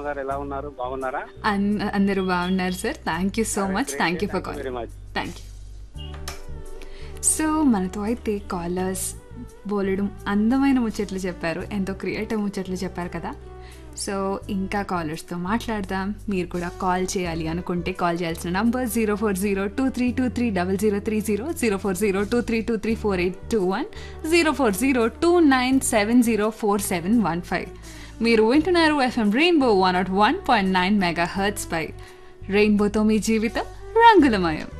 గారు ఎలా ఉన్నారు బాగున్నారా అన్- అందరూ బాగున్నారు sir thank you so much thank you for call very much thank you so మనతో అయితే కాలర్స్ బోలెడం అందమైన ముచ్చట్లు చెప్పారు ఎంతో క్రియేటివ్ ముచ్చట్లు చెప్పారు కదా సో ఇంకా కాలర్స్తో మాట్లాడదాం మీరు కూడా కాల్ చేయాలి అనుకుంటే కాల్ చేయాల్సిన number zero four zero two three two three double zero three zero zero four zero two three two three four eight two one zero four zero two nine seven zero four seven one five మీరు వింటున్నారు FM Rainbow one nought one point nine megahertz పై రెయిన్బోతో మీ జీవితం రంగులమయం